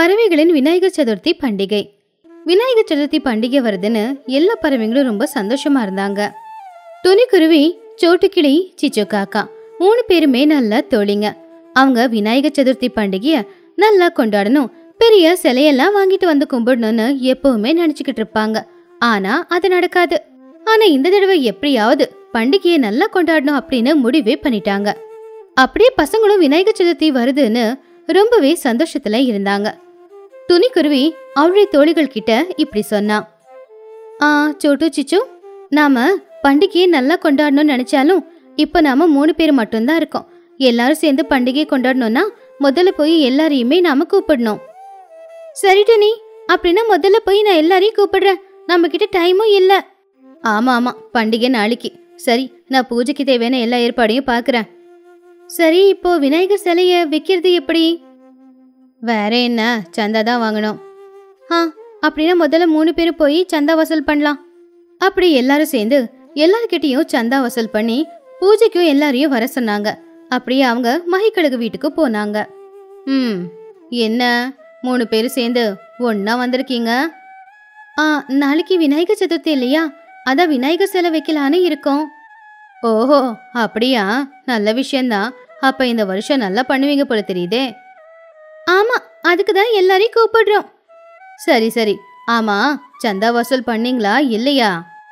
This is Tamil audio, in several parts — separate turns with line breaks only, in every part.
பறவைகளின் விநாயகர் சதுர்த்தி பண்டிகை விநாயகர் சதுர்த்தி பண்டிகை வருதுன்னு எல்லா பறவைங்களும் ரொம்ப சந்தோஷமா இருந்தாங்க துணிக்குருவி சோட்டுக்கிளி சிச்சு காக்கா மூணு பேருமே நல்லா தோழிங்க அவங்க விநாயகர் சதுர்த்தி பண்டிகைய நல்லா கொண்டாடணும் பெரிய சிலையெல்லாம் வாங்கிட்டு வந்து கும்பிடணும்னு எப்பவுமே நினைச்சுக்கிட்டு இருப்பாங்க ஆனா அது நடக்காது ஆனா இந்த தடவை எப்படியாவது பண்டிகையை நல்லா கொண்டாடணும் அப்படின்னு முடிவே பண்ணிட்டாங்க அப்படியே பசங்களும் விநாயகர் சதுர்த்தி வருதுன்னு ரொம்பவே சந்தோஷத்துல இருந்தாங்க துணிக்குருவி அவளுடைய தோழிகள் கிட்ட இப்படி சொன்னா ஆ சோட்டு சிச்சு நாம பண்டிகையை நல்லா கொண்டாடணும்னு நினைச்சாலும் இப்போ நாம மூணு பேர் மட்டும்தான் இருக்கோம் எல்லாரும் சேர்ந்து பண்டிகையை கொண்டாடணும்னா முதல்ல போய் எல்லாரையுமே நாம கூப்பிடணும் சரி டனி அப்படின்னா முதல்ல போய் நான் எல்லாரையும் கூப்பிடுறேன் நம்ம கிட்ட டைமும் இல்ல ஆமா ஆமா பண்டிகை நாளைக்கு சரி நான் பூஜைக்கு தேவையான எல்லா ஏற்பாடையும் பார்க்கறேன் சரி இப்போ விநாயகர் சிலைய வைக்கிறது எப்படி வேற என்ன சந்தா தான் வாங்கணும் ஆ அப்படின்னா முதல்ல மூணு பேரும் போய் சந்தா வசூல் பண்ணலாம் அப்படி எல்லாரும் சேர்ந்து எல்லார்கிட்டயும் சந்தா வசூல் பண்ணி பூஜைக்கும் எல்லாரையும் வர சொன்னாங்க அப்படியே அவங்க மகிக்கழுகு வீட்டுக்கு போனாங்க ம் என்ன மூணு பேரும் சேர்ந்து ஒண்ணா வந்திருக்கீங்க ஆ நாளைக்கு விநாயகர் சதுர்த்தி இல்லையா அதான் விநாயகர் சிலை வைக்கலான்னு இருக்கோம் ஓஹோ அப்படியா நல்ல விஷயம்தான் அப்ப இந்த வருஷம் நல்லா பண்ணுவீங்க போல தெரியுதே ஆமா அதுக்கு தான் எல்லாரையும் கூப்பிடுறோம் சரி சரி ஆமா சந்தா வசூல் பண்ணீங்களா இல்லையா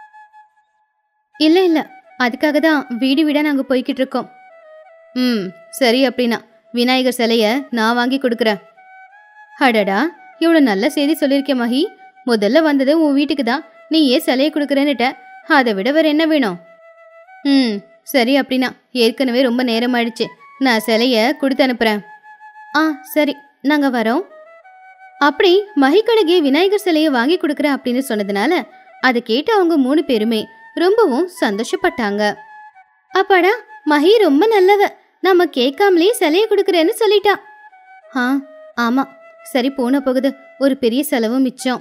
இல்ல இல்ல அதுக்காக தான் வீடு வீடா நாங்க போய்கிட்டு இருக்கோம் ம் சரி அப்படின்னா விநாயகர் சிலைய நான் வாங்கி கொடுக்குறேன் அடடா இவ்வளோ நல்ல செய்தி சொல்லியிருக்கேன் மகி முதல்ல வந்தது உன் வீட்டுக்கு தான் நீ ஏன் சிலையை கொடுக்குறேன்னுட்ட அதை விட வேற என்ன வேணும் ம் சரி அப்படின்னா ஏற்கனவே ரொம்ப நேரம் ஆயிடுச்சு நான் சிலைய கொடுத்து அனுப்புறேன் ஆ சரி நாங்க வரோம் அப்படி மகிக்கழகே விநாயகர் சிலையை வாங்கி கொடுக்குறேன் அப்படின்னு சொன்னதுனால அதை கேட்டு அவங்க மூணு பேருமே ரொம்பவும் சந்தோஷப்பட்டாங்க அப்பாடா மகி ரொம்ப நல்லவ நம்ம கேட்காமலே சிலையை கொடுக்குறேன்னு சொல்லிட்டா ஆ ஆமா சரி போன போகுது ஒரு பெரிய செலவும் மிச்சம்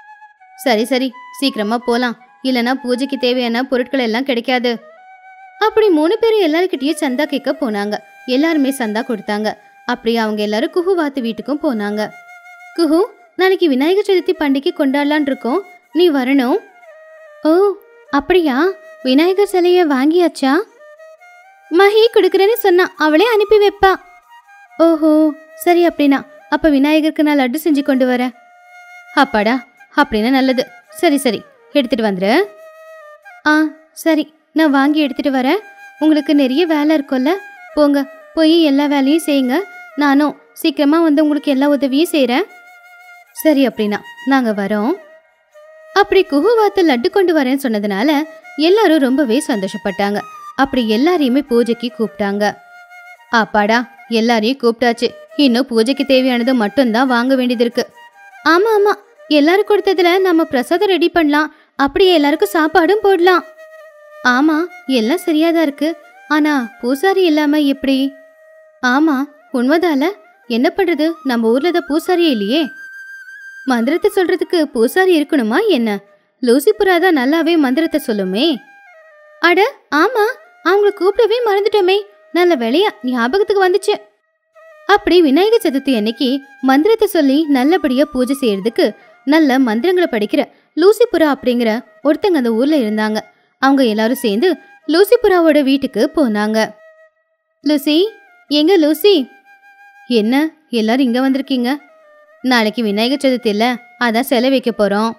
சரி சரி சீக்கிரமா போலாம் இல்லனா பூஜைக்கு தேவையான பொருட்கள் எல்லாம் கிடைக்காது அப்படி மூணு பேரும் எல்லாருக்கிட்டயும் சந்தா கேட்க போனாங்க எல்லாருமே சந்தா கொடுத்தாங்க அப்படி அவங்க எல்லாரும் குஹு வாத்து வீட்டுக்கும் போனாங்க குஹு நாளைக்கு விநாயகர் சதுர்த்தி பண்டிகை கொண்டாடலான் இருக்கோம் நீ வரணும் ஓ அப்படியா விநாயகர் சிலைய வாங்கியாச்சா மஹி கொடுக்குறேன்னு சொன்னா அவளே அனுப்பி வைப்பா ஓஹோ சரி அப்படின்னா அப்ப விநாயகருக்கு நான் லட்டு செஞ்சு கொண்டு வரேன் அப்பாடா அப்படின்னா நல்லது சரி சரி எடுத்துட்டு வந்துரு ஆ சரி நான் வாங்கி எடுத்துட்டு வரேன் உங்களுக்கு நிறைய வேலை இருக்கும்ல போங்க போய் எல்லா வேலையும் செய்யுங்க நானும் சீக்கிரமா வந்து உங்களுக்கு எல்லா உதவியும் செய்கிறேன் சரி அப்படின்னா நாங்க வரோம் அப்படி குஹுவாத்து லட்டு கொண்டு வரேன்னு சொன்னதுனால எல்லாரும் ரொம்பவே சந்தோஷப்பட்டாங்க அப்படி எல்லாரையுமே பூஜைக்கு கூப்பிட்டாங்க அப்பாடா எல்லாரையும் கூப்பிட்டாச்சு இன்னும் பூஜைக்கு தேவையானது மட்டும்தான் வாங்க வேண்டியது இருக்கு ஆமா ஆமா எல்லாரும் கொடுத்ததுல நம்ம பிரசாதம் ரெடி பண்ணலாம் அப்படியே எல்லாருக்கும் சாப்பாடும் போடலாம் ஆமா எல்லாம் சரியாதான் இருக்கு ஆனா பூசாரி இல்லாம எப்படி ஆமா உண்மைதால என்ன பண்றது நம்ம ஊர்ல தான் பூசாரியே இல்லையே மந்திரத்தை சொல்றதுக்கு பூசாரி இருக்கணுமா என்ன லூசி புறா தான் நல்லாவே மந்திரத்தை சொல்லுமே அட ஆமா அவங்கள கூப்பிடவே மறந்துட்டோமே நல்ல வேலையா ஞாபகத்துக்கு வந்துச்சு அப்படி விநாயகர் சதுர்த்தி அன்னைக்கு மந்திரத்தை சொல்லி நல்லபடியா பூஜை செய்யறதுக்கு நல்ல மந்திரங்களை படிக்கிற லூசிபுரா அப்படிங்கிற ஒருத்தங்க அந்த ஊர்ல இருந்தாங்க அவங்க எல்லாரும் சேர்ந்து லூசிபுராவோட வீட்டுக்கு போனாங்க லூசி எங்க லூசி என்ன எல்லாரும் இங்க வந்திருக்கீங்க நாளைக்கு விநாயகர் சதுர்த்தி இல்ல அதான் சிலை வைக்க போறோம்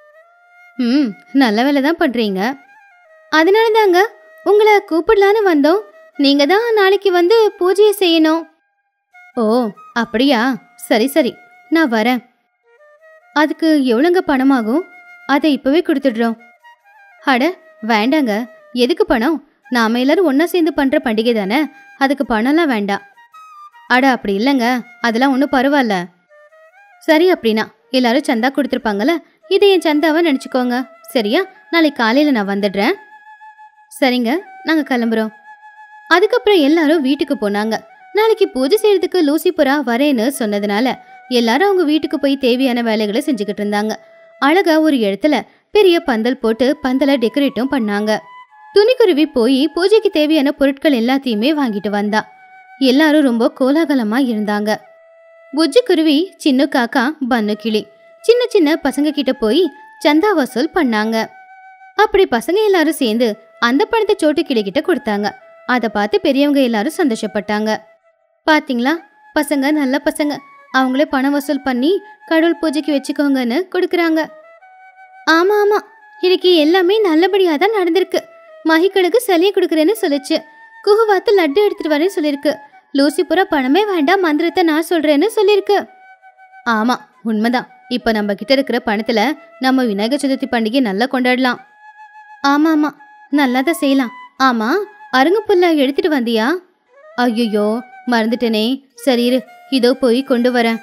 ம் நல்ல வேலை தான் பண்றீங்க அதனால தாங்க உங்களை கூப்பிடலான்னு வந்தோம் நீங்க தான் நாளைக்கு வந்து பூஜையை செய்யணும் ஓ அப்படியா சரி சரி நான் வரேன் அதுக்கு எவ்வளோங்க பணமாகும் அதை இப்பவே கொடுத்துடுறோம் அட வேண்டாங்க எதுக்கு பணம் நாம எல்லாரும் ஒண்ணா சேர்ந்து பண்ற பண்டிகை தானே அதுக்கு பணம்லாம் வேண்டாம் அட அப்படி இல்லைங்க அதெல்லாம் ஒன்றும் பரவாயில்ல சரி அப்படின்னா எல்லாரும் சந்தா கொடுத்துருப்பாங்கல்ல இதை என் சந்தாவை நினச்சிக்கோங்க சரியா நாளைக்கு காலையில் நான் வந்துடுறேன் சரிங்க நாங்கள் கிளம்புறோம் அதுக்கப்புறம் எல்லாரும் வீட்டுக்கு போனாங்க நாளைக்கு பூஜை செய்யறதுக்கு லூசிபுரா வரேன்னு சொன்னதுனால எல்லாரும் அவங்க வீட்டுக்கு போய் தேவையான வேலைகளை செஞ்சுக்கிட்டு இருந்தாங்க அழகா ஒரு இடத்துல பெரிய பந்தல் போட்டு பந்தலை டெக்கரேட்டும் பண்ணாங்க துணிக்குருவி போய் பூஜைக்கு தேவையான பொருட்கள் எல்லாத்தையுமே வாங்கிட்டு வந்தா எல்லாரும் ரொம்ப கோலாகலமா இருந்தாங்க புஜ்ஜு குருவி சின்ன காக்கா பன்னு கிளி சின்ன சின்ன பசங்க கிட்ட போய் சந்தா வசூல் பண்ணாங்க அப்படி பசங்க எல்லாரும் சேர்ந்து அந்த பணத்தை சோட்டு கிளி கிட்ட கொடுத்தாங்க அதை பார்த்து பெரியவங்க எல்லாரும் சந்தோஷப்பட்டாங்க பாத்தீங்களா பசங்க நல்ல பசங்க அவங்களே பணம் வசூல் பண்ணி கடவுள் பூஜைக்கு வச்சுக்கோங்கன்னு கொடுக்குறாங்க ஆமா ஆமா இன்னைக்கு எல்லாமே நல்லபடியா தான் நடந்திருக்கு மகிக்கழுகு சளியை கொடுக்குறேன்னு சொல்லுச்சு குகுவாத்து லட்டு எடுத்துட்டு வரேன்னு சொல்லிருக்கு லூசிபுரா பணமே வேண்டாம் மந்திரத்தை நான் சொல்றேன்னு சொல்லிருக்கு ஆமா உண்மைதான் இப்ப நம்ம கிட்ட இருக்கிற பணத்துல நம்ம விநாயகர் சதுர்த்தி பண்டிகை நல்லா கொண்டாடலாம் ஆமா ஆமா நல்லா தான் செய்யலாம் ஆமா அருங்கு புல்ல எடுத்துட்டு வந்தியா ஐயோ மறந்துட்டேனே சரி இரு இதோ போய் கொண்டு வரேன்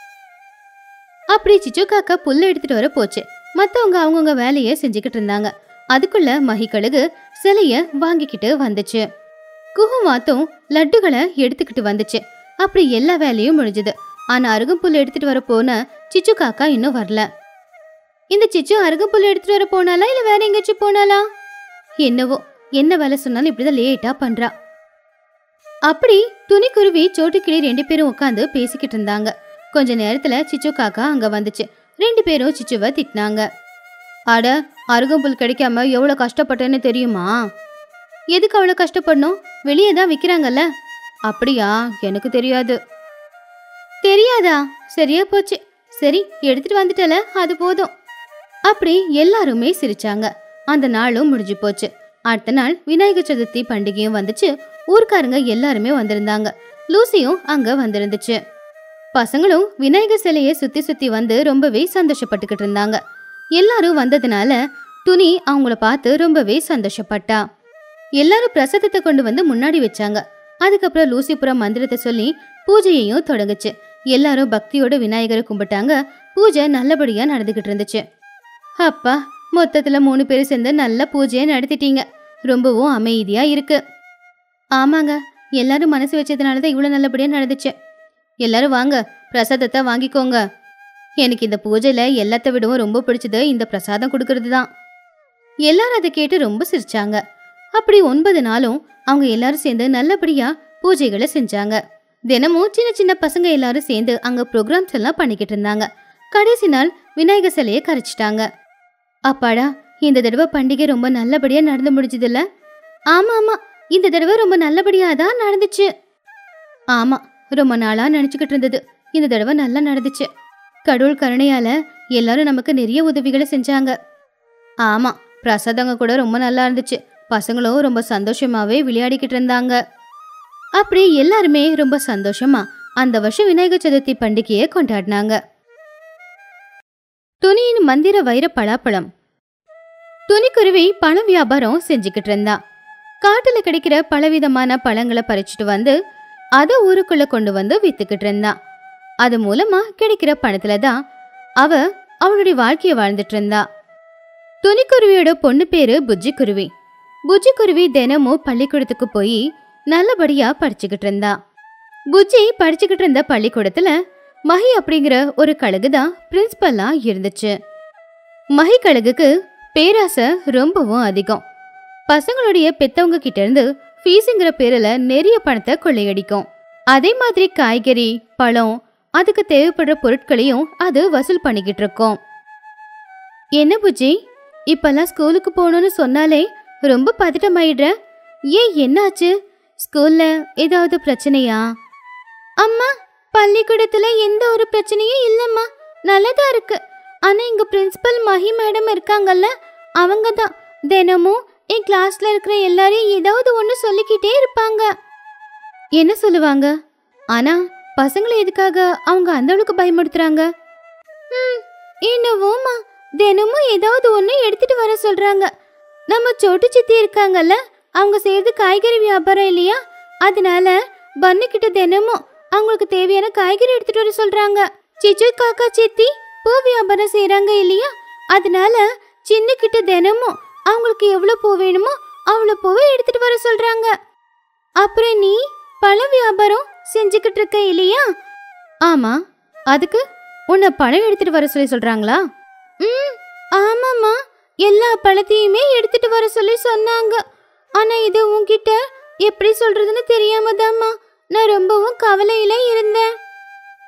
அப்படி சிச்சு காக்கா புல்ல எடுத்துட்டு வர போச்சு மத்தவங்க அவங்கவுங்க வேலையை செஞ்சுக்கிட்டு இருந்தாங்க அதுக்குள்ள மகிக்கழுகு சிலைய வாங்கிக்கிட்டு வந்துச்சு குகுமாத்தும் லட்டுகளை எடுத்துக்கிட்டு வந்துச்சு அப்படி எல்லா வேலையும் முடிஞ்சது ஆனா அருகம்புல் எடுத்துட்டு வர போன சிச்சு காக்கா இன்னும் வரல இந்த சிச்சு அருகம்புல் எடுத்துட்டு வர போனாலா இல்ல வேற எங்கேயாச்சும் போனாலா என்னவோ என்ன வேலை சொன்னாலும் இப்படிதான் லேட்டா பண்றா அப்படி துணிக்குருவி சோட்டுக்கிளி ரெண்டு பேரும் உட்காந்து பேசிக்கிட்டு இருந்தாங்க கொஞ்ச நேரத்துல சிச்சு காக்கா அங்க வந்துச்சு ரெண்டு பேரும் சிச்சுவை திட்டினாங்க அட அருகம்புல் கிடைக்காம எவ்வளவு கஷ்டப்பட்டேன்னு தெரியுமா எதுக்கு அவ்வளவு கஷ்டப்படணும் வெளியே தான் விக்கிறாங்கல்ல அப்படியா எனக்கு தெரியாது தெரியாதா சரியா போச்சு சரி எடுத்துட்டு வந்துட்டல அது போதும் அப்படி எல்லாருமே சிரிச்சாங்க அந்த நாளும் முடிஞ்சு போச்சு அடுத்த நாள் விநாயகர் சதுர்த்தி பண்டிகையும் வந்துச்சு ஊர்க்காரங்க எல்லாருமே வந்திருந்தாங்க லூசியும் அங்க வந்திருந்துச்சு பசங்களும் விநாயகர் சிலையை சுத்தி சுத்தி வந்து ரொம்பவே சந்தோஷப்பட்டுக்கிட்டு இருந்தாங்க எல்லாரும் வந்ததுனால துணி அவங்கள பார்த்து ரொம்பவே சந்தோஷப்பட்டா எல்லாரும் பிரசாதத்தை கொண்டு வந்து முன்னாடி வச்சாங்க அதுக்கப்புறம் லூசிபுரம் மந்திரத்தை சொல்லி பூஜையையும் தொடங்குச்சு எல்லாரும் பக்தியோட விநாயகரை கும்பிட்டாங்க பூஜை நல்லபடியா நடந்துகிட்டு இருந்துச்சு அப்பா மொத்தத்துல மூணு பேர் சேர்ந்து நல்ல பூஜையை நடத்திட்டீங்க ரொம்பவும் அமைதியா இருக்கு ஆமாங்க எல்லாரும் மனசு வச்சதுனால தான் இவ்வளோ நல்லபடியா நடந்துச்சு எல்லாரும் வாங்க பிரசாதத்தை வாங்கிக்கோங்க எனக்கு இந்த பூஜையில எல்லாத்த விடவும் ரொம்ப பிடிச்சது இந்த பிரசாதம் கொடுக்கறது தான் எல்லாரும் அதை கேட்டு ரொம்ப சிரிச்சாங்க அப்படி ஒன்பது நாளும் அவங்க எல்லாரும் சேர்ந்து நல்லபடியா பூஜைகளை செஞ்சாங்க தினமும் சின்ன சின்ன பசங்க எல்லாரும் சேர்ந்து அங்க ப்ரோக்ராம்ஸ் எல்லாம் பண்ணிக்கிட்டு இருந்தாங்க கடைசி நாள் விநாயகர் சிலையை கரைச்சிட்டாங்க அப்பாடா இந்த தடவை பண்டிகை ரொம்ப நல்லபடியா நடந்து முடிஞ்சதுல்ல ஆமா ஆமா இந்த தடவை ரொம்ப நல்லபடியா தான் நடந்துச்சு ஆமா ரொம்ப நாளா நினைச்சுக்கிட்டு இருந்தது இந்த தடவை நல்லா நடந்துச்சு கடவுள் கருணையால எல்லாரும் நமக்கு நிறைய உதவிகளை செஞ்சாங்க ஆமா பிரசாதங்க கூட ரொம்ப நல்லா இருந்துச்சு பசங்களும் ரொம்ப சந்தோஷமாவே விளையாடிக்கிட்டு இருந்தாங்க அப்படி எல்லாருமே ரொம்ப சந்தோஷமா அந்த வருஷம் விநாயகர் சதுர்த்தி பண்டிகையை கொண்டாடினாங்க துணியின் மந்திர வைர பலாப்பழம் துணிக்குருவி பழ வியாபாரம் செஞ்சுக்கிட்டு இருந்தா காட்டுல கிடைக்கிற பலவிதமான பழங்களை பறிச்சுட்டு வந்து அதை ஊருக்குள்ள கொண்டு வந்து வித்துக்கிட்டு இருந்தா அது மூலமா கிடைக்கிற பணத்துல தான் அவ அவளுடைய வாழ்க்கைய வாழ்ந்துட்டு இருந்தா துணிக்குருவியோட பொண்ணு பேரு புஜ்ஜி குருவி புஜ்ஜி குருவி தினமும் பள்ளிக்கூடத்துக்கு போய் நல்லபடியா படிச்சுக்கிட்டு இருந்தா புஜ்ஜி படிச்சுக்கிட்டு இருந்த பள்ளிக்கூடத்துல மஹி அப்படிங்கிற ஒரு கழுகு தான் பிரின்சிபலா இருந்துச்சு மஹி கழுகுக்கு பேராசை ரொம்பவும் அதிகம் பசங்களுடைய பெத்தவங்க கிட்ட இருந்து ஃபீஸுங்கிற பேரில் நிறைய பணத்தை கொள்ளையடிக்கும் அதே மாதிரி காய்கறி பழம் அதுக்கு தேவைப்படுற பொருட்களையும் அது வசூல் பண்ணிக்கிட்டு இருக்கும் என்ன புஜி இப்பெல்லாம் ஸ்கூலுக்கு போகணும்னு சொன்னாலே ரொம்ப பதட்டமாயிடுற ஏன் என்னாச்சு ஸ்கூல்ல ஏதாவது பிரச்சனையா அம்மா பள்ளிக்கூடத்துல எந்த ஒரு பிரச்சனையும் இல்லம்மா நல்லதா இருக்கு ஆனா எங்க பிரின்சிபல் மஹி மேடம் இருக்காங்கல்ல அவங்க தான் தினமும் என் கிளாஸ்ல இருக்கிற எல்லாரையும் ஏதாவது ஒன்று சொல்லிக்கிட்டே இருப்பாங்க என்ன சொல்லுவாங்க ஆனா பசங்களை எதுக்காக அவங்க அந்த அளவுக்கு பயமுடுத்துறாங்க ம் என்னவோமா தினமும் ஏதாவது ஒன்று எடுத்துட்டு வர சொல்றாங்க நம்ம சோட்டு சித்தி இருக்காங்கல்ல அவங்க செய்யறது காய்கறி வியாபாரம் இல்லையா அதனால பன்னு கிட்ட தினமும் அவங்களுக்கு தேவையான காய்கறி எடுத்துட்டு வர சொல்றாங்க சிச்சு காக்கா சித்தி பூ வியாபாரம் செய்யறாங்க இல்லையா அதனால சின்ன கிட்ட தினமும் அவங்களுக்கு எவ்வளவு பூ வேணுமோ அவ்வளவு பூவை எடுத்துட்டு வர சொல்றாங்க அப்புறம் நீ பழ வியாபாரம் செஞ்சுக்கிட்டு இருக்க இல்லையா ஆமா அதுக்கு உன்னை பழம் எடுத்துட்டு வர சொல்லி சொல்றாங்களா ம் ஆமாம்மா எல்லா பழத்தையுமே எடுத்துட்டு வர சொல்லி சொன்னாங்க ஆனா இது உன்கிட்ட எப்படி சொல்றதுன்னு தெரியாம தாம்மா நான் ரொம்பவும் கவலையில இருந்தேன்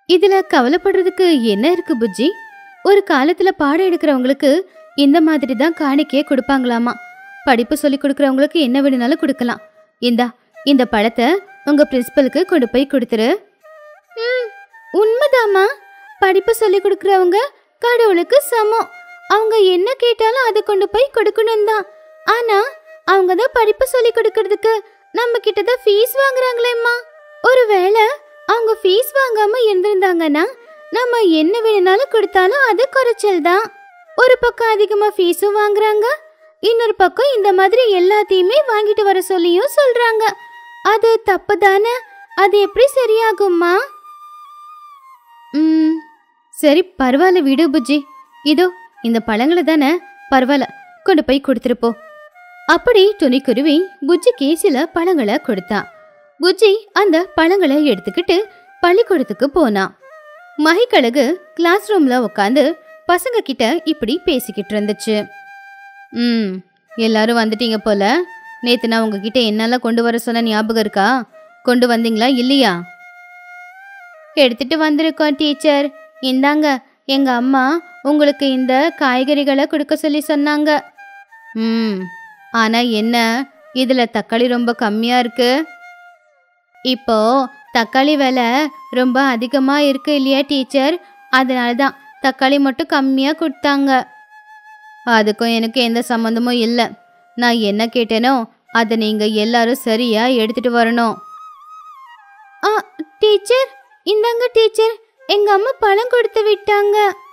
இதுல கவலைப்படுறதுக்கு என்ன இருக்கு புஜ்ஜி ஒரு காலத்துல பாடம் எடுக்கிறவங்களுக்கு இந்த மாதிரி தான் காணிக்கையே கொடுப்பாங்களாமா படிப்பு சொல்லி கொடுக்கறவங்களுக்கு என்ன வேணும்னாலும் கொடுக்கலாம் இந்தா இந்த பழத்தை உங்க பிரின்சிபலுக்கு கொண்டு போய் கொடுத்துரு ம் உண்மைதாம்மா படிப்பு சொல்லி கொடுக்கறவங்க கடவுளுக்கு சமம் அவங்க என்ன கேட்டாலும் அதை கொண்டு போய் கொடுக்கணும் தான் ஆனா அவங்க தான் படிப்பு சொல்லி கொடுக்கறதுக்கு நம்ம கிட்ட தான் ஃபீஸ் வாங்குறாங்களேம்மா ஒருவேளை அவங்க ஃபீஸ் வாங்காம இருந்திருந்தாங்கன்னா நம்ம என்ன வேணும்னாலும் கொடுத்தாலும் அது குறைச்சல் தான் ஒரு பக்கம் அதிகமா ஃபீஸும் வாங்குறாங்க இன்னொரு பக்கம் இந்த மாதிரி எல்லாத்தையுமே வாங்கிட்டு வர சொல்லியும் சொல்றாங்க அது தப்பு தானே அது எப்படி சரியாகும்மா ம் சரி பரவாயில்ல விடு புஜ்ஜி இதோ இந்த பழங்களை தானே பரவாயில்ல கொண்டு போய் கொடுத்துட்டு போ அப்படி துணிக்குருவி புஜ்ஜிக்கு சில பழங்களை கொடுத்தா புஜ்ஜி அந்த பழங்களை எடுத்துக்கிட்டு பள்ளிக்கூடத்துக்கு போனான் மகிக்கழகு கிளாஸ் ரூம்ல உட்காந்து பசங்க கிட்ட இப்படி பேசிக்கிட்டு இருந்துச்சு ம் எல்லாரும் வந்துட்டீங்க போல நேத்து நான் உங்ககிட்ட என்னெல்லாம் கொண்டு வர சொன்ன ஞாபகம் இருக்கா கொண்டு வந்தீங்களா இல்லையா எடுத்துட்டு வந்திருக்கோம் டீச்சர் இந்தாங்க எங்க அம்மா உங்களுக்கு இந்த காய்கறிகளை கொடுக்க சொல்லி சொன்னாங்க ம் ஆனா என்ன இதுல தக்காளி ரொம்ப கம்மியா இருக்கு இப்போ தக்காளி விலை ரொம்ப அதிகமா இருக்கு இல்லையா டீச்சர் அதனால தான் தக்காளி மட்டும் கம்மியா கொடுத்தாங்க அதுக்கும் எனக்கு எந்த சம்மந்தமும் இல்லை நான் என்ன கேட்டேனோ அதை நீங்க எல்லாரும் சரியா எடுத்துட்டு வரணும் ஆ டீச்சர் இந்தாங்க டீச்சர் எங்க அம்மா பழம் கொடுத்து விட்டாங்க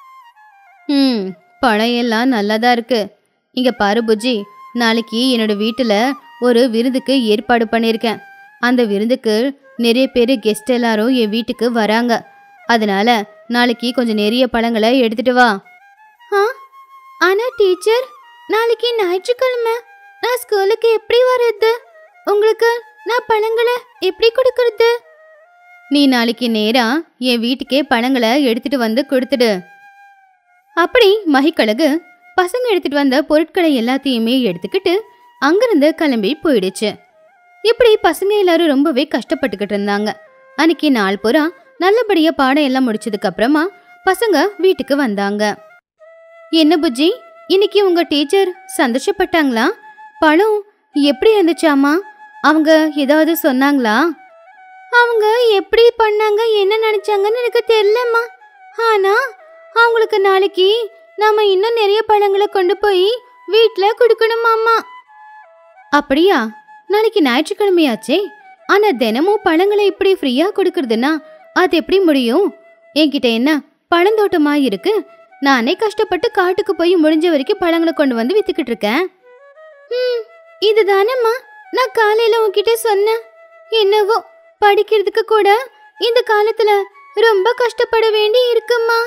ம் பழம் எல்லாம் நல்லதா இருக்கு இங்க பாரு புஜ்ஜி நாளைக்கு என்னோட வீட்டுல ஒரு விருந்துக்கு ஏற்பாடு பண்ணியிருக்கேன் அந்த விருந்துக்கு நிறைய பேர் கெஸ்ட் எல்லாரும் என் வீட்டுக்கு வராங்க அதனால நாளைக்கு கொஞ்சம் நிறைய பழங்களை எடுத்துட்டு வா ஆ ஆனா டீச்சர் நாளைக்கு ஞாயிற்றுக்கிழமை நான் ஸ்கூலுக்கு எப்படி வர்றது உங்களுக்கு நான் பழங்களை எப்படி கொடுக்கறது நீ நாளைக்கு நேரா என் வீட்டுக்கே பழங்களை எடுத்துட்டு வந்து கொடுத்துடு அப்படி மகிக்கழகு பசங்க எடுத்துட்டு வந்த பொருட்களை எல்லாத்தையுமே எடுத்துக்கிட்டு அங்கிருந்து கிளம்பி போயிடுச்சு இப்படி பசங்க எல்லாரும் ரொம்பவே கஷ்டப்பட்டுக்கிட்டு இருந்தாங்க அன்னைக்கு நாள் பூரா நல்லபடியா பாடம் எல்லாம் முடிச்சதுக்கு அப்புறமா பசங்க வீட்டுக்கு வந்தாங்க என்ன புஜ்ஜி இன்னைக்கு உங்க டீச்சர் சந்தோஷப்பட்டாங்களா பழம் எப்படி இருந்துச்சாமா அவங்க ஏதாவது சொன்னாங்களா அவங்க எப்படி பண்ணாங்க என்ன நினைச்சாங்கன்னு எனக்கு தெரியலம்மா ஆனா அவங்களுக்கு நாளைக்கு நாம இன்னும் நிறைய பழங்களை கொண்டு போய் வீட்ல கொடுக்கணுமாமா அப்படியா நாளைக்கு ஞாயிற்றுக்கிழமையாச்சே ஆனா தினமும் பழங்களை இப்படி ஃப்ரீயா கொடுக்கறதுன்னா அது எப்படி முடியும் என்கிட்ட என்ன பழந்தோட்டமா இருக்கு நானே கஷ்டப்பட்டு காட்டுக்கு போய் முடிஞ்ச வரைக்கும் பழங்களை கொண்டு வந்து வித்துக்கிட்டு இருக்கேன் ம் இதுதானம்மா நான் காலையில உன்கிட்ட சொன்னேன் என்னவோ படிக்கிறதுக்கு கூட இந்த காலத்துல ரொம்ப கஷ்டப்பட வேண்டி இருக்குமா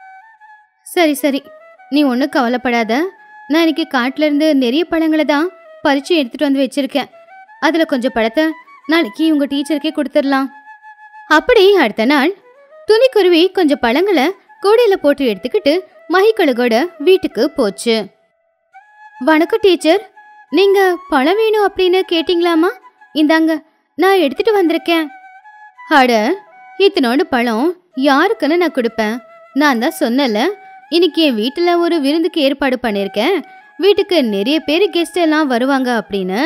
சரி சரி நீ ஒன்றும் கவலைப்படாத நான் இன்னைக்கு காட்டுல இருந்து நிறைய பழங்களை தான் பறிச்சு எடுத்துட்டு வந்து வச்சிருக்கேன் அதுல கொஞ்சம் பழத்தை நாளைக்கு உங்க டீச்சருக்கே கொடுத்துடலாம் அப்படி அடுத்த நாள் துணிக்குருவி கொஞ்சம் பழங்களை கூடையில போட்டு எடுத்துக்கிட்டு மகிக்கழுகோட வீட்டுக்கு போச்சு வணக்கம் டீச்சர் நீங்க பழம் வேணும் அப்படின்னு கேட்டிங்களாமா இந்தாங்க நான் எடுத்துட்டு வந்திருக்கேன் அட இத்தனோடு பழம் யாருக்குன்னு நான் கொடுப்பேன் நான் தான் சொன்னல இன்னைக்கு என் வீட்டில் ஒரு விருந்துக்கு ஏற்பாடு பண்ணியிருக்கேன் வீட்டுக்கு நிறைய பேர் கெஸ்ட் எல்லாம் வருவாங்க அப்படின்னு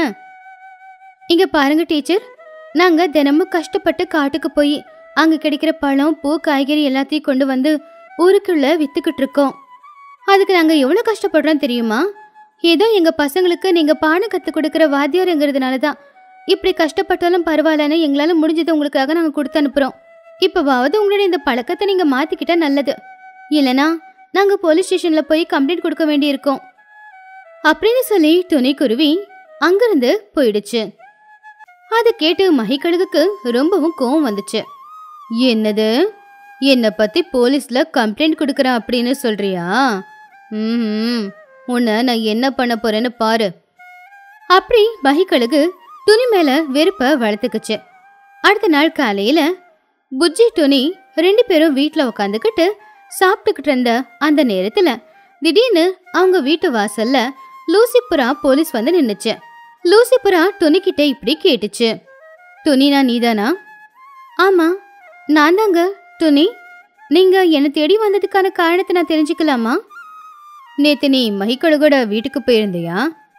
இங்க பாருங்க டீச்சர் நாங்க தினமும் கஷ்டப்பட்டு காட்டுக்கு போய் அங்க கிடைக்கிற பழம் பூ காய்கறி எல்லாத்தையும் கொண்டு வந்து ஊருக்குள்ள வித்துக்கிட்டு இருக்கோம் அதுக்கு நாங்க எவ்வளவு கஷ்டப்படுறோம் தெரியுமா ஏதோ எங்க பசங்களுக்கு நீங்க பாடம் கத்து கொடுக்கிற வாத்தியாருங்கிறதுனால தான் இப்படி கஷ்டப்பட்டாலும் பரவாயில்லன்னு எங்களால முடிஞ்சது உங்களுக்காக நாங்க கொடுத்து அனுப்புறோம் இப்பவாவது உங்களுடைய இந்த பழக்கத்தை நீங்க மாத்திக்கிட்டா நல்லது இல்லனா நாங்க போலீஸ் ஸ்டேஷன்ல போய் கம்ப்ளைண்ட் கொடுக்க வேண்டியிருக்கோம் அப்படின்னு சொல்லி துணைக்குருவி அங்கிருந்து போயிடுச்சு அதை கேட்டு மகிக்கழுகுக்கு ரொம்பவும் கோவம் வந்துச்சு என்னது என்னை பத்தி போலீஸ்ல கம்ப்ளைண்ட் கொடுக்கறேன் அப்படின்னு சொல்றியா ம் உன்னை நான் என்ன பண்ண போறேன்னு பாரு அப்படி மகிக்கழுகு துணி மேல வெறுப்ப வளர்த்துக்குச்சு அடுத்த நாள் காலையில புஜ்ஜி துணி ரெண்டு பேரும் வீட்ல உட்காந்துக்கிட்டு சாப்பிட்டுக்கிட்டு இருந்த அந்த நேரத்துல திடீர்னு அவங்க வீட்டு வாசல்ல லூசிபுரா போலீஸ் வந்து நின்னுச்சு லூசிபுரா துணிக்கிட்ட இப்படி கேட்டுச்சு துணினா நீதானா ஆமா நான் தாங்க துணி நீங்க என்ன தேடி வந்ததுக்கான காரணத்தை நான் தெரிஞ்சுக்கலாமா நேத்து நீ மகிக்கழுகோட வீட்டுக்கு போயிருந்தியா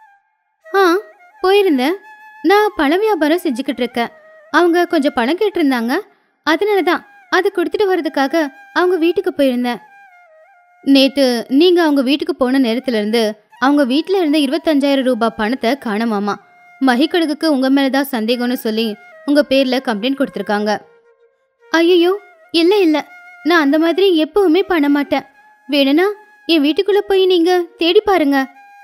ஆ போயிருந்தேன் நான் பழ வியாபாரம் செஞ்சுக்கிட்டு இருக்கேன் அவங்க கொஞ்சம் பணம் கேட்டிருந்தாங்க அதனால தான் அதை கொடுத்துட்டு வர்றதுக்காக அவங்க வீட்டுக்கு போயிருந்தேன் நேத்து நீங்க அவங்க வீட்டுக்கு போன நேரத்துல இருந்து அவங்க வீட்ல இருந்த இருபத்தஞ்சாயிரம் ரூபாய் பணத்தை காணமாமா மகிக்கழுகுக்கு உங்க மேலதான் சந்தேகம்னு சொல்லி உங்க பேர்ல கம்ப்ளைண்ட் கொடுத்துருக்காங்க ஐயோ இல்ல இல்ல நான் அந்த மாதிரி எப்பவுமே பண்ண மாட்டேன் வேணும்னா என் வீட்டுக்குள்ள போய் நீங்க தேடி பாருங்க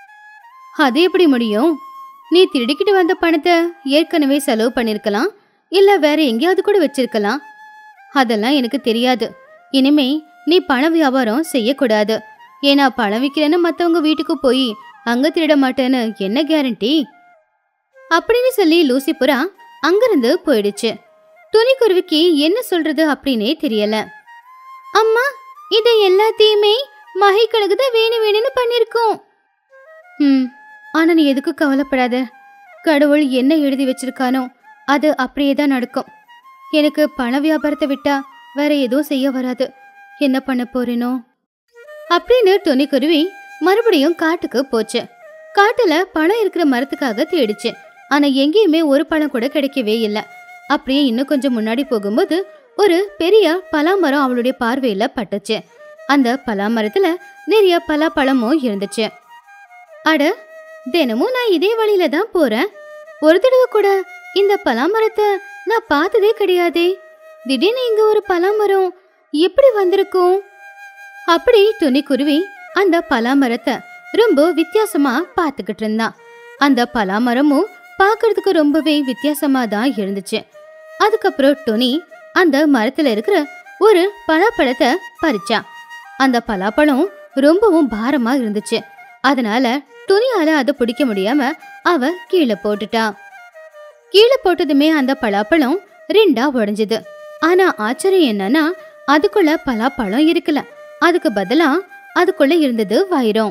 அது எப்படி முடியும் நீ திருடிக்கிட்டு வந்த பணத்தை ஏற்கனவே செலவு பண்ணிருக்கலாம் இல்ல வேற எங்கேயாவது கூட வச்சிருக்கலாம் அதெல்லாம் எனக்கு தெரியாது இனிமே நீ பண வியாபாரம் செய்யக்கூடாது ஏன்னா பணம் விற்கிறேன்னு மத்தவங்க வீட்டுக்கு போய் அங்க திருட மாட்டேன்னு என்ன கேரண்டி அப்படின்னு சொல்லி லூசி புறா அங்கிருந்து போயிடுச்சு துணிக்குருவிக்கு என்ன சொல்றது அப்படின்னே தெரியல அம்மா இது எல்லாத்தையுமே மகைக்கழுகு தான் வேணும் வேணும்னு பண்ணிருக்கோம் ம் ஆனா நீ எதுக்கும் கவலைப்படாத கடவுள் என்ன எழுதி வச்சிருக்கானோ அது அப்படியே தான் நடக்கும் எனக்கு பண வியாபாரத்தை விட்டா வேற எதுவும் செய்ய வராது என்ன பண்ண போறேனோ அப்படின்னு துணிக்குருவி மறுபடியும் காட்டுக்கு போச்சு காட்டுல பழம் இருக்கிற மரத்துக்காக தேடிச்சு ஆனா எங்கேயுமே ஒரு பழம் கூட கிடைக்கவே இல்லை அப்படியே இன்னும் கொஞ்சம் முன்னாடி போகும்போது ஒரு பெரிய பலாமரம் அவளுடைய பார்வையில பட்டுச்சு அந்த பலாமரத்துல நிறைய பலாப்பழமும் இருந்துச்சு அட தினமும் நான் இதே வழியில தான் போறேன் ஒரு தடவை கூட இந்த பலாமரத்தை நான் பார்த்ததே கிடையாதே திடீர்னு இங்க ஒரு பலாமரம் எப்படி வந்திருக்கும் அப்படி துணிக்குருவி அந்த பலாமரத்தை ரொம்ப வித்தியாசமா பார்த்துக்கிட்டு இருந்தான் அந்த பலாமரமும் பார்க்கறதுக்கு ரொம்பவே வித்தியாசமா தான் இருந்துச்சு அதுக்கப்புறம் துணி அந்த மரத்துல இருக்கிற ஒரு பலாப்பழத்தை பறிச்சா அந்த பலாப்பழம் ரொம்பவும் பாரமா இருந்துச்சு அதனால துணியால அதை பிடிக்க முடியாம அவ கீழே போட்டுட்டா கீழே போட்டதுமே அந்த பலாப்பழம் ரெண்டா உடைஞ்சது ஆனா ஆச்சரியம் என்னன்னா அதுக்குள்ள பலாப்பழம் இருக்கல அதுக்கு பதிலா அதுக்குள்ள இருந்தது வைரம்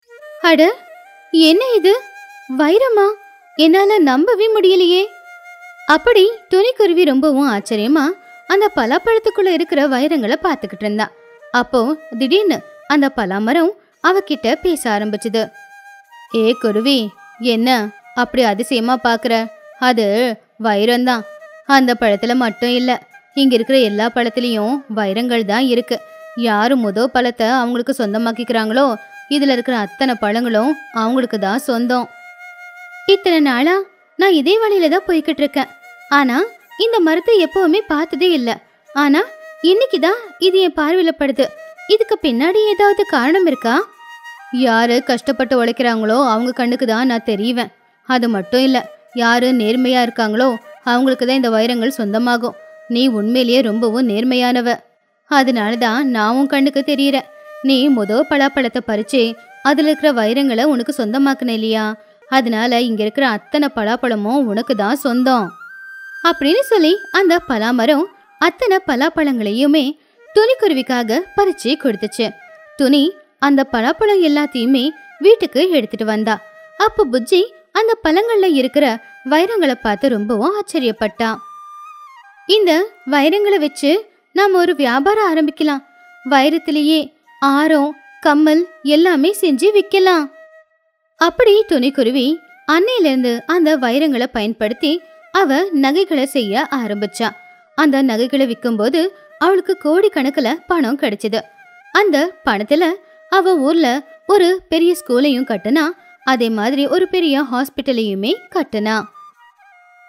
அட என்ன இது வைரமா என்னால நம்பவே முடியலையே அப்படி துணிக்குருவி ரொம்பவும் ஆச்சரியமா அந்த பலாப்பழத்துக்குள்ள இருக்கிற வைரங்களை பார்த்துக்கிட்டு இருந்தா அப்போ திடீர்னு அந்த பலாமரம் அவகிட்ட பேச ஆரம்பிச்சுது ஏ குருவி என்ன அப்படி அதிசயமா பாக்குற அது வைரம்தான் அந்த பழத்துல மட்டும் இல்ல இங்க இருக்கிற எல்லா பழத்துலயும் வைரங்கள் தான் இருக்கு யாரு முத பழத்தை அவங்களுக்கு சொந்தமாக்கிக்கிறாங்களோ இதுல இருக்கிற அத்தனை பழங்களும் அவங்களுக்கு தான் சொந்தம் இத்தனை நாளா நான் இதே வழியில தான் போய்கிட்டு இருக்கேன் ஆனா இந்த மரத்தை எப்பவுமே பார்த்ததே இல்ல ஆனா இன்னைக்கு தான் இது என் பார்வையில படுது இதுக்கு பின்னாடி ஏதாவது காரணம் இருக்கா யாரு கஷ்டப்பட்டு உழைக்கிறாங்களோ அவங்க கண்ணுக்கு தான் நான் தெரியுவேன் அது மட்டும் இல்ல யாரு நேர்மையா இருக்காங்களோ அவங்களுக்கு தான் இந்த வைரங்கள் சொந்தமாகும் நீ உண்மையிலேயே ரொம்பவும் நேர்மையானவ அதனால தான் நான் உன் கண்ணுக்கு தெரியறேன் நீ முத பலாப்பழத்தை பறிச்சு அதுல இருக்கிற வைரங்களை உனக்கு சொந்தமாக்குன இல்லையா அதனால இங்க இருக்கிற அத்தனை பலாப்பழமும் உனக்கு தான் சொந்தம் அப்படின்னு சொல்லி அந்த பலாமரம் அத்தனை பலாப்பழங்களையுமே துணிக்குருவிக்காக பறிச்சு கொடுத்துச்சு துணி அந்த பலாப்பழம் எல்லாத்தையுமே வீட்டுக்கு எடுத்துட்டு வந்தா அப்ப புஜ்ஜி அந்த பழங்கள்ல இருக்கிற வைரங்களை பார்த்து ரொம்பவும் ஆச்சரியப்பட்டா இந்த வைரங்களை வச்சு நாம ஒரு வியாபாரம் ஆரம்பிக்கலாம் வைரத்திலேயே ஆரம் கம்மல் எல்லாமே செஞ்சு விற்கலாம் அப்படி துணிக்குருவி அன்னையிலிருந்து அந்த வைரங்களை பயன்படுத்தி அவ நகைகளை செய்ய ஆரம்பிச்சா அந்த நகைகளை விற்கும்போது அவளுக்கு கோடிக்கணக்குல பணம் கிடைச்சது அந்த பணத்துல அவ ஊர்ல ஒரு பெரிய ஸ்கூலையும் கட்டுனா அதே மாதிரி ஒரு பெரிய ஹாஸ்பிட்டலையுமே கட்டுனா